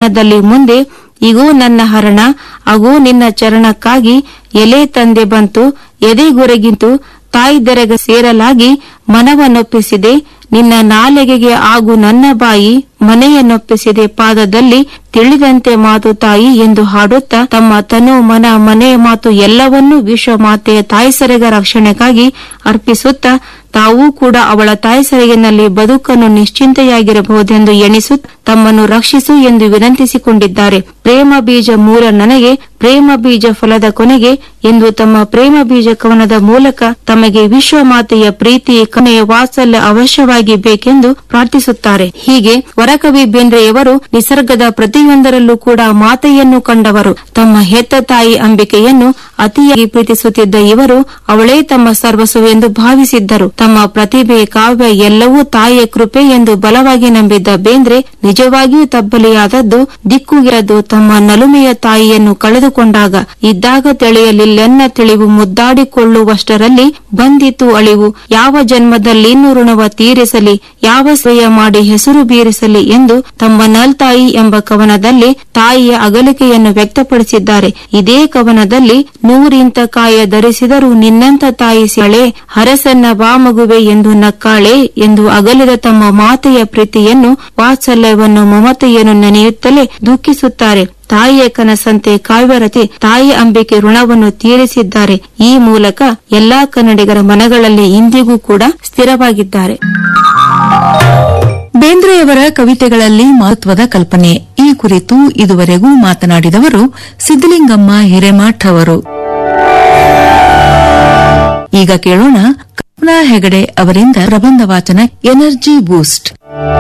ಮರಣದಲ್ಲಿ ಮುಂದೆ ಇಗೂ ನನ್ನ ಹರಣ ಅಗೂ ನಿನ್ನ ಚರಣಕ್ಕಾಗಿ ಎಲೆ ತಂದೆ ಬಂತು ಎದೆಗುರೆಗಿಂತು ತಾಯಿದೆರೆಗ ಸೇರಲಾಗಿ ಮನವನ್ನೊಪ್ಪಿಸಿದೆ ನಿನ್ನ ನಾಲಿಗೆಗೆ ಆಗು ನನ್ನ ಬಾಯಿ ಮನೆಯನ್ನೊಪ್ಪಿಸಿದೆ ಪಾದದಲ್ಲಿ ತಿಳಿದಂತೆ ಮಾತು ತಾಯಿ ಎಂದು ಹಾಡುತ್ತಾ ತಮ್ಮ ತನು ಮನ ಮನೆ ಮಾತು ಎಲ್ಲವನ್ನೂ ವಿಶ್ವ ಮಾತೆಯ ತಾಯಿಸರೆಗ ರಕ್ಷಣೆಗಾಗಿ ಅರ್ಪಿಸುತ್ತಾ ತಾವೂ ಕೂಡ ಅವಳ ತಾಯಿಸರಿಗಿನಲ್ಲಿ ಬದುಕನ್ನು ನಿಶ್ಚಿಂತೆಯಾಗಿರಬಹುದೆಂದು ಎಣಿಸುತ್ತ ತಮ್ಮನ್ನು ರಕ್ಷಿಸು ಎಂದು ವಿನಂತಿಸಿಕೊಂಡಿದ್ದಾರೆ ಪ್ರೇಮ ಬೀಜ ಮೂಲ ನನಗೆ ಪ್ರೇಮ ಬೀಜ ಫಲದ ಕೊನೆಗೆ ಎಂದು ತಮ್ಮ ಪ್ರೇಮ ಬೀಜ ಕವನದ ಮೂಲಕ ತಮಗೆ ವಿಶ್ವ ಮಾತೆಯ ಪ್ರೀತಿ ಕನೆಯ ವಾತ್ಸಲ್ಯ ಅವಶ್ಯವಾಗಿ ಬೇಕೆಂದು ಪ್ರಾರ್ಥಿಸುತ್ತಾರೆ ಹೀಗೆ ವರಕವಿ ಬೇಂದ್ರೆಯವರು ನಿಸರ್ಗದ ಪ್ರತಿಯೊಂದರಲ್ಲೂ ಕೂಡ ಮಾತೆಯನ್ನು ಕಂಡವರು ತಮ್ಮ ಹೆತ್ತ ತಾಯಿ ಅಂಬಿಕೆಯನ್ನು ಅತಿಯಾಗಿ ಪ್ರೀತಿಸುತ್ತಿದ್ದ ಇವರು ಅವಳೇ ತಮ್ಮ ಸರ್ವಸ್ವವೆಂದು ಭಾವಿಸಿದ್ದರು ತಮ್ಮ ಪ್ರತಿಭೆ ಕಾವ್ಯ ಎಲ್ಲವೂ ತಾಯಿಯ ಕೃಪೆ ಎಂದು ಬಲವಾಗಿ ನಂಬಿದ್ದ ಬೇಂದ್ರೆ ನಿಜವಾಗಿಯೂ ತಬ್ಬಲಿಯಾದದ್ದು ದಿಕ್ಕುಗಿರದು ತಮ್ಮ ನಲುಮೆಯ ತಾಯಿಯನ್ನು ಕಳೆದುಕೊಂಡಾಗ ಇದ್ದಾಗ ತಿಳಿಯಲಿಲ್ಲೆನ್ನ ತಿಳಿವು ಮುದ್ದಾಡಿಕೊಳ್ಳುವಷ್ಟರಲ್ಲಿ ಬಂದಿತು ಅಳಿವು ಯಾವ ಜನ್ಮದಲ್ಲಿನ್ನೂ ಋಣವ ತೀರಿಸಲಿ ಯಾವ ಸೇಯ ಮಾಡಿ ಹೆಸರು ಬೀರಿಸಲಿ ಎಂದು ತಮ್ಮ ನಲ್ತಾಯಿ ಎಂಬ ಕವನದಲ್ಲಿ ತಾಯಿಯ ಅಗಲಿಕೆಯನ್ನು ವ್ಯಕ್ತಪಡಿಸಿದ್ದಾರೆ ಇದೇ ಕವನದಲ್ಲಿ ನೂರಿಂತ ಕಾಯ ಧರಿಸಿದರೂ ನಿನ್ನಂತ ತಾಯಿ ಸೆಳೆ ಹರಸನ್ನ ಬಾ ಮಗುವೆ ಎಂದು ನಕ್ಕಾಳೆ ಎಂದು ಅಗಲಿದ ತಮ್ಮ ಮಾತೆಯ ಪ್ರೀತಿಯನ್ನು ವಾತ್ಸಲ್ಯವನ್ನು ಮಮತೆಯನ್ನು ನೆನೆಯುತ್ತಲೇ ದುಃಖಿಸುತ್ತಾರೆ ತಾಯಿಯ ಕನಸಂತೆ ಕಾವ್ಯರಚಿ ತಾಯಿ ಅಂಬಿಕೆ ಋಣವನ್ನು ತೀರಿಸಿದ್ದಾರೆ ಈ ಮೂಲಕ ಎಲ್ಲಾ ಕನ್ನಡಿಗರ ಮನಗಳಲ್ಲಿ ಇಂದಿಗೂ ಕೂಡ ಸ್ಥಿರವಾಗಿದ್ದಾರೆ ಬೇಂದ್ರೆಯವರ ಕವಿತೆಗಳಲ್ಲಿ ಮಹತ್ವದ ಕಲ್ಪನೆ ಈ ಕುರಿತು ಇದುವರೆಗೂ ಮಾತನಾಡಿದವರು ಸಿದ್ದಲಿಂಗಮ್ಮ ಹಿರೇಮಠ್ ಅವರು ಈಗ ಕೇಳೋಣ ಕಲ್ಪನಾ ಹೆಗಡೆ ಅವರಿಂದ ಪ್ರಬಂಧ ವಾಚನ ಎನರ್ಜಿ ಬೂಸ್ಟ್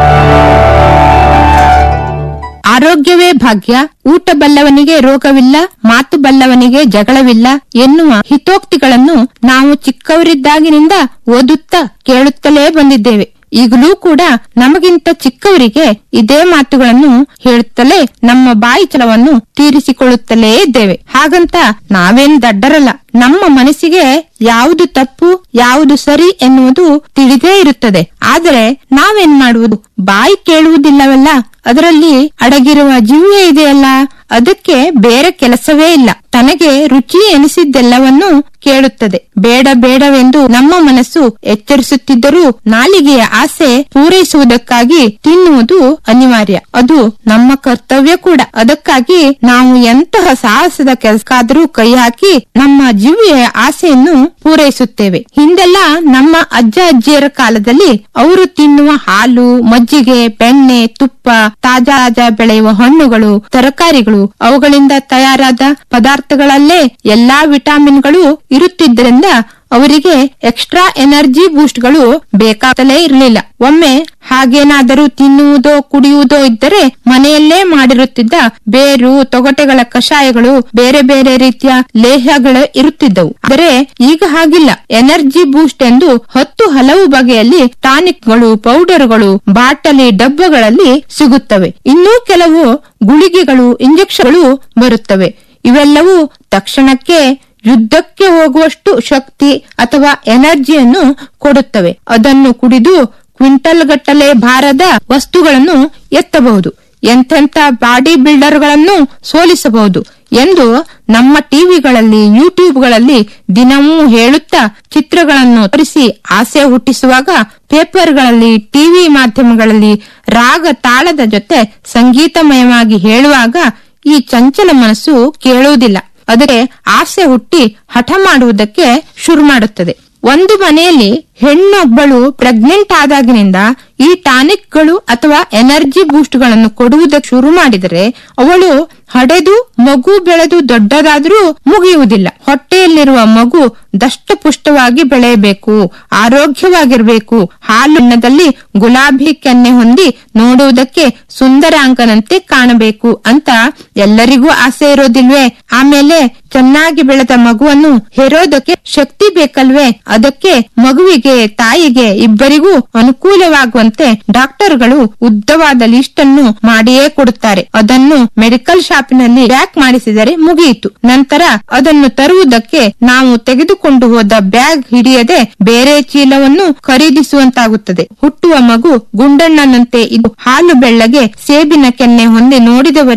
ಆರೋಗ್ಯವೇ ಭಾಗ್ಯ ಊಟ ಬಲ್ಲವನಿಗೆ ರೋಗವಿಲ್ಲ ಮಾತು ಬಲ್ಲವನಿಗೆ ಜಗಳವಿಲ್ಲ ಎನ್ನುವ ಹಿತೋಕ್ತಿಗಳನ್ನು ನಾವು ಚಿಕ್ಕವರಿದ್ದಾಗಿನಿಂದ ಓದುತ್ತಾ ಕೇಳುತ್ತಲೇ ಬಂದಿದ್ದೇವೆ ಈಗಲೂ ಕೂಡ ನಮಗಿಂತ ಚಿಕ್ಕವರಿಗೆ ಇದೇ ಮಾತುಗಳನ್ನು ಹೇಳುತ್ತಲೇ ನಮ್ಮ ಬಾಯಿ ಚಲವನ್ನು ತೀರಿಸಿಕೊಳ್ಳುತ್ತಲೇ ಇದ್ದೇವೆ ಹಾಗಂತ ನಾವೇನ್ ದಡ್ಡರಲ್ಲ ನಮ್ಮ ಮನಸ್ಸಿಗೆ ಯಾವುದು ತಪ್ಪು ಯಾವುದು ಸರಿ ಎನ್ನುವುದು ತಿಳಿದೇ ಇರುತ್ತದೆ ಆದರೆ ನಾವೇನ್ ಮಾಡುವುದು ಬಾಯಿ ಕೇಳುವುದಿಲ್ಲವಲ್ಲ ಅದರಲ್ಲಿ ಅಡಗಿರುವ ಜೀವೇ ಇದೆಯಲ್ಲ ಅದಕ್ಕೆ ಬೇರೆ ಕೆಲಸವೇ ಇಲ್ಲ ತನಗೆ ರುಚಿ ಎನಿಸಿದ್ದೆಲ್ಲವನ್ನೂ ಕೇಳುತ್ತದೆ ಬೇಡ ಬೇಡವೆಂದು ನಮ್ಮ ಮನಸ್ಸು ಎಚ್ಚರಿಸುತ್ತಿದ್ದರೂ ನಾಲಿಗೆಯ ಆಸೆ ಪೂರೈಸುವುದಕ್ಕಾಗಿ ತಿನ್ನುವುದು ಅನಿವಾರ್ಯ ಅದು ನಮ್ಮ ಕರ್ತವ್ಯ ಕೂಡ ಅದಕ್ಕಾಗಿ ನಾವು ಎಂತಹ ಸಾಹಸದ ಕೆಲಸಕ್ಕಾದರೂ ಕೈ ಹಾಕಿ ನಮ್ಮ ಜೀವಿಯ ಆಸೆಯನ್ನು ಪೂರೈಸುತ್ತೇವೆ ಹಿಂದೆಲ್ಲ ನಮ್ಮ ಅಜ್ಜ ಅಜ್ಜಿಯರ ಕಾಲದಲ್ಲಿ ಅವರು ತಿನ್ನುವ ಹಾಲು ಮಜ್ಜಿಗೆ ಬೆಣ್ಣೆ ತುಪ್ಪ ತಾಜಾ ತಾಜಾ ಬೆಳೆಯುವ ಹಣ್ಣುಗಳು ತರಕಾರಿಗಳು ಅವುಗಳಿಂದ ತಯಾರಾದ ಪದಾರ್ಥಗಳಲ್ಲೇ ಎಲ್ಲಾ ವಿಟಾಮಿನ್ಗಳು ಇರುತ್ತಿದ್ದರಿಂದ ಅವರಿಗೆ ಎಕ್ಸ್ಟ್ರಾ ಎನರ್ಜಿ ಬೂಸ್ಟ್ಗಳು ಬೇಕಾಗಲೇ ಇರಲಿಲ್ಲ ಒಮ್ಮೆ ಹಾಗೇನಾದರೂ ತಿನ್ನುವುದೋ ಕುಡಿಯುವುದೋ ಇದ್ದರೆ ಮನೆಯಲ್ಲೇ ಮಾಡಿರುತ್ತಿದ್ದ ಬೇರು ತೊಗಟೆಗಳ ಕಷಾಯಗಳು ಬೇರೆ ಬೇರೆ ರೀತಿಯ ಲೇಹಗಳು ಇರುತ್ತಿದ್ದವು ಆದರೆ ಈಗ ಹಾಗಿಲ್ಲ ಎನರ್ಜಿ ಬೂಸ್ಟ್ ಎಂದು ಹತ್ತು ಹಲವು ಬಗೆಯಲ್ಲಿ ಟಾನಿಕ್ಗಳು ಪೌಡರ್ಗಳು ಬಾಟಲಿ ಡಬ್ಬಗಳಲ್ಲಿ ಸಿಗುತ್ತವೆ ಇನ್ನೂ ಕೆಲವು ಗುಳಿಗೆಗಳು ಇಂಜೆಕ್ಷನ್ಗಳು ಬರುತ್ತವೆ ಇವೆಲ್ಲವೂ ತಕ್ಷಣಕ್ಕೆ ಯುದ್ಧಕ್ಕೆ ಹೋಗುವಷ್ಟು ಶಕ್ತಿ ಅಥವಾ ಎನರ್ಜಿಯನ್ನು ಕೊಡುತ್ತವೆ ಅದನ್ನು ಕುಡಿದು ಕ್ವಿಂಟಲ್ ಗಟ್ಟಲೆ ಭಾರದ ವಸ್ತುಗಳನ್ನು ಎತ್ತಬಹುದು ಎಂತೆಂಥ ಬಾಡಿ ಬಿಲ್ಡರ್ಗಳನ್ನು ಸೋಲಿಸಬಹುದು ಎಂದು ನಮ್ಮ ಟಿವಿಗಳಲ್ಲಿ ಯೂಟ್ಯೂಬ್ಗಳಲ್ಲಿ ದಿನವೂ ಹೇಳುತ್ತಾ ಚಿತ್ರಗಳನ್ನು ತೋರಿಸಿ ಆಸೆ ಹುಟ್ಟಿಸುವಾಗ ಪೇಪರ್ಗಳಲ್ಲಿ ಟಿವಿ ಮಾಧ್ಯಮಗಳಲ್ಲಿ ರಾಗ ತಾಳದ ಜೊತೆ ಸಂಗೀತಮಯವಾಗಿ ಹೇಳುವಾಗ ಈ ಚಂಚಲ ಮನಸ್ಸು ಕೇಳುವುದಿಲ್ಲ ಅದಕ್ಕೆ ಆಸೆ ಹುಟ್ಟಿ ಹಠ ಮಾಡುವುದಕ್ಕೆ ಶುರು ಮಾಡುತ್ತದೆ ಒಂದು ಮನೆಯಲ್ಲಿ ಹೆಣ್ಣೊಬ್ಬಳು ಪ್ರೆಗ್ನೆಂಟ್ ಆದಾಗಿನಿಂದ ಈ ಟಾನಿಕ್ಗಳು ಅಥವಾ ಎನರ್ಜಿ ಬೂಸ್ಟ್ಗಳನ್ನು ಕೊಡುವುದಕ್ಕೆ ಶುರು ಮಾಡಿದರೆ ಅವಳು ಹಡೆದು ಮಗು ಬೆಳೆದು ದೊಡ್ಡದಾದರೂ ಮುಗಿಯುವುದಿಲ್ಲ ಹೊಟ್ಟೆಯಲ್ಲಿರುವ ಮಗು ದಷ್ಟಪುಷ್ಟವಾಗಿ ಬೆಳೆಯಬೇಕು ಆರೋಗ್ಯವಾಗಿರಬೇಕು ಹಾಲಿನದಲ್ಲಿ ಗುಲಾಬಿ ಕೆನ್ನೆ ಹೊಂದಿ ನೋಡುವುದಕ್ಕೆ ಸುಂದರಾಂಗನಂತೆ ಕಾಣಬೇಕು ಅಂತ ಎಲ್ಲರಿಗೂ ಆಸೆ ಇರೋದಿಲ್ವೇ ಆಮೇಲೆ ಚೆನ್ನಾಗಿ ಬೆಳೆದ ಮಗುವನ್ನು ಹೆರೋದಕ್ಕೆ ಶಕ್ತಿ ಬೇಕಲ್ವೇ ಅದಕ್ಕೆ ಮಗುವಿಗೆ ತಾಯಿಗೆ ಇಬ್ಬರಿಗೂ ಅನುಕೂಲವಾಗುವಂತೆ ಡಾಕ್ಟರ್ಗಳು ಉದ್ದವಾದ ಲಿಸ್ಟ್ ಅನ್ನು ಮಾಡಿಯೇ ಕೊಡುತ್ತಾರೆ ಅದನ್ನು ಮೆಡಿಕಲ್ ಶಾಪಿನಲ್ಲಿ ಪ್ಯಾಕ್ ಮಾಡಿಸಿದರೆ ಮುಗಿಯಿತು ನಂತರ ಅದನ್ನು ತರುವುದಕ್ಕೆ ನಾವು ತೆಗೆದುಕೊಂಡು ಹೋದ ಬ್ಯಾಗ್ ಹಿಡಿಯದೆ ಬೇರೆ ಚೀಲವನ್ನು ಖರೀದಿಸುವಂತಾಗುತ್ತದೆ ಹುಟ್ಟುವ ಮಗು ಗುಂಡಣ್ಣನಂತೆ ಇದು ಹಾಲು ಬೆಳ್ಳಗೆ ಸೇಬಿನ ಕೆನ್ನೆ ಹೊಂದಿ ನೋಡಿದವರಿಗೆ